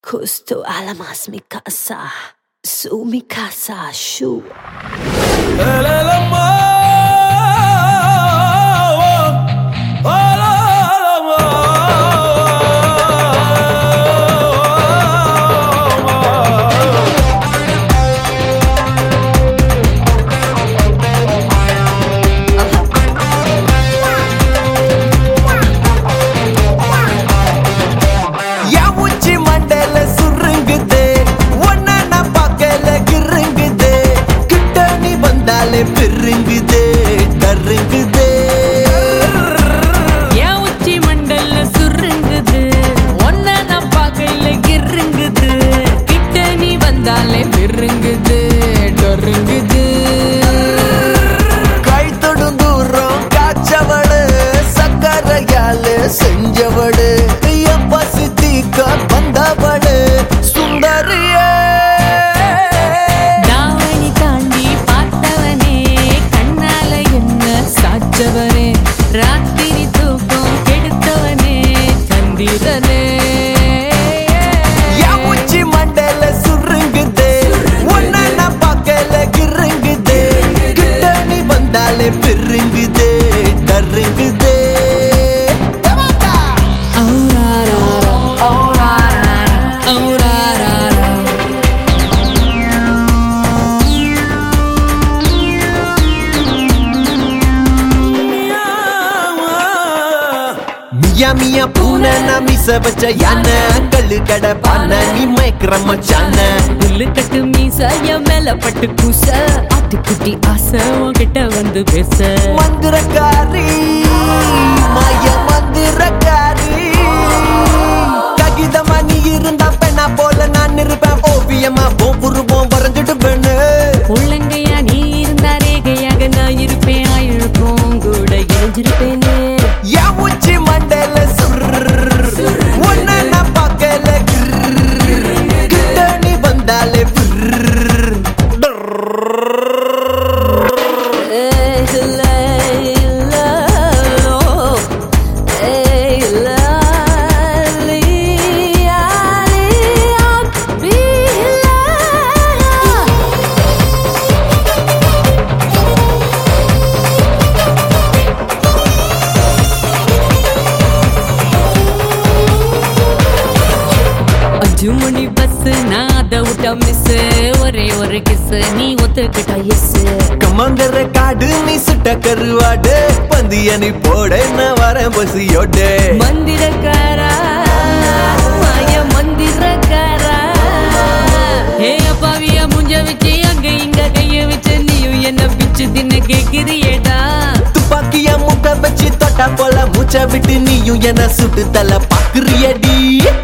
Justo alamas mi casa, su mi casa, shu. என் உச்சி மண்டையில சுருங்குது ஒன்ன நான் பார்க்கல கிருங்குது கிட்ட நீ வந்தாலே பெருங்குது டருங்குது என் உச்சி மண்டல்ல சுருங்குது ஒன்ன நான் பார்க்கையில கிருங்குது கிட்ட நீ வந்தாலே பெருங்குது டொருங்குது கை தொடும் தூரம் காய்ச்சவளு சக்கரையால செஞ்சவளு என் பசி தீக்க வந்தவளு சுந்தரியே தாவணி தாண்டி பார்த்தவனே கண்ணால என்ன சாச்சவனே ராத்திரி தூக்கம் கெடுத்தவனே சந்திரனே என் உச்சி மண்டையில சுருங்குது ஒன்ன நான் பார்க்கல கிருங்குது கிட்ட நீ வந்தாலே பெருங்குது டருங்குது ஔராராரா, ஔராராரா, ஔராராரா. மியா மியா பூனை நான் மிச வச்ச யானை கல்லு கடை பானை நீ மயக்கிற மச்சான புல்லு கட்டு மீச என் மேல பட்டு கூச ஆட்டுக்குட்டி ஆசை உன்கிட்ட வந்து பேச மந்திரக்காரி மாய மந்திரக்காரி ககிதமா நீ இருந்தா பெண்ணா போல நான் இருப்பேன் ஓவியமா போபுருவோம் வரைஞ்சிடுவேன்னு உள்ளங்கையா நீ இருந்தா ரேகையாக நான் இருப்பேன் ஆயிழுப்போம் கூட இணைஞ்சிருப்பேனே என் உச்சி மண்டையில சுர்ரு ஒன்ன நான் பார்க்கல கிர்ரு. கிட்ட நீ வந்தாலே விர்ரு. ஏய், லைலா, ஏய், லாலி, ஆலி, அபிலா. அஞ்சு மணி பஸ் நான் அதை விட்டா மிஸ் ஒரே ஒரு கிஸ் நீ ஒத்துக்கிட்டா எஸ் கம்மங்கர காடு நீ சுட்ட கருவாடு பந்திய நீ போட நான் வரேன் பசியோட மந்திரக்காரா மாய மந்திரக்காரா ஏ அப்பாவியா முஞ்ச வச்சு அங்க இங்க கைய வச்சு நீயும் என்ன பிச்சு தின்ன கேக்குறியேடா துப்பாக்கிய முக்க வச்சு தொட்டா போல மூச்ச விட்டு நீயும் என்ன சுட்டு தல பாக்குறியடி